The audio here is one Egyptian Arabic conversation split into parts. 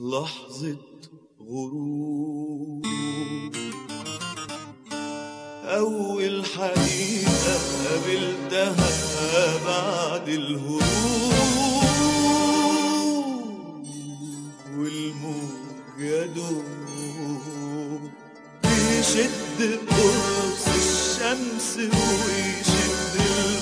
لحظة غروب أول حقيقة قابلتها بعد الهروب والموج يدوب بيشد قرص الشمس ويشد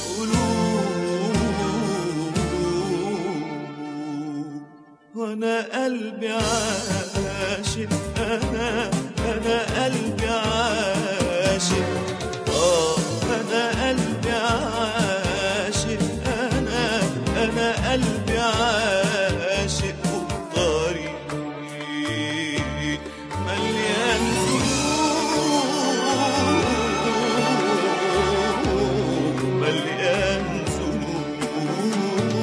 القلوب وانا قلبي عاشق انا انا قلبي عاشق اه انا قلبي عاشق انا انا قلبي عاشق والطريق مليان ذنوب مليان ذنوب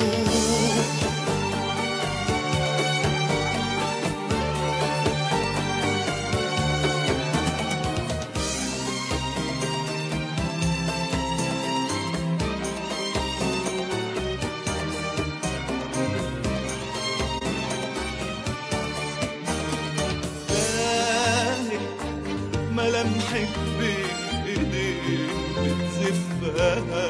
تاهت ملامحك بين ايديك بتزفها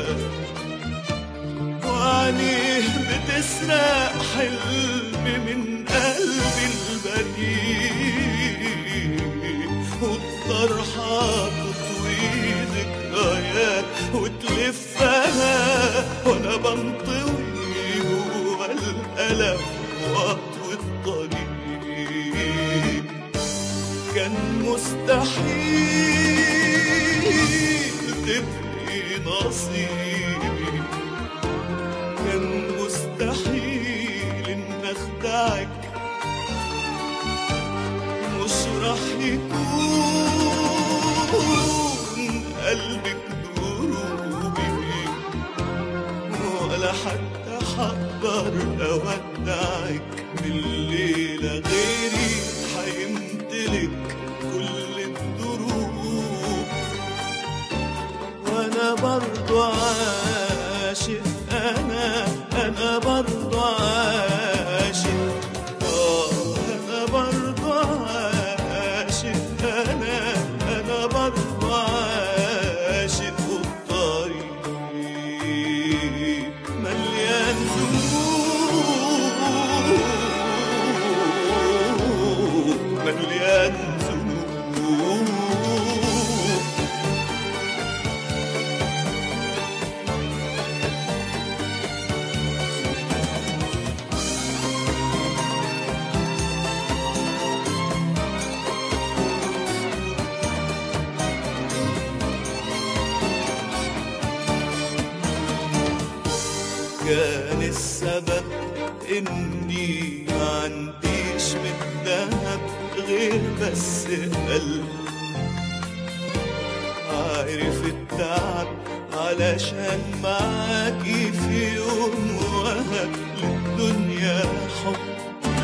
وعينيه بتسرق حلم من قلبي البريء والطرحة تطوي ذكريات وتلفها وانا بنطوي جوا الألم واطوي الطريق كان مستحيل تبقي نصيبي كان مستحيل ان اخدعك مش راح يكون قلبك دروبي ولا حتى حقدر اودعك بالليلة غيري حيمتلك كل الدروب وانا برضو عاشق انا انا برضو عاشق اه انا برضو عاشق انا انا برضو عاشق والطريق مليان ذنوب مليان ذنوب كان السبب اني ما عنديش من الذهب غير بس قلب عارف التعب علشان معاكي في يوم وهب للدنيا حب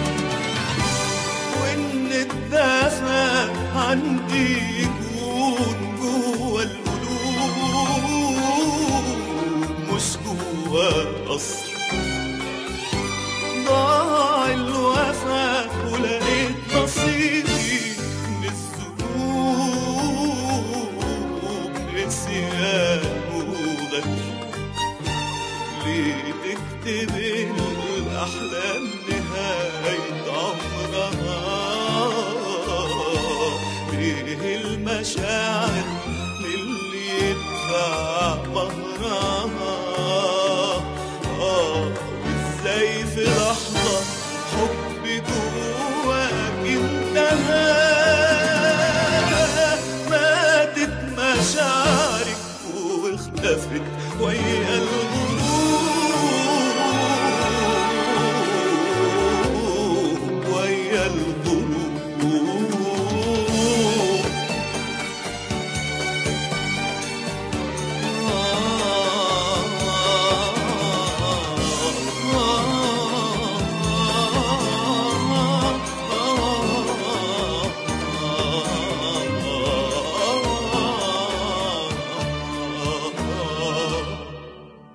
وان الدافع عندي يكون جوا القلوب مش جوا قصر ضاع الوفا ولقيت نصيبي من الذنوب نسيان وغدر ليه تكتب الأحلام نهاية عمرها ليه المشاعر للي يدفع مهرها آه ازاي في لحظة حبي جواك انتهى ماتت مشاعرك واختفت ويا الغروب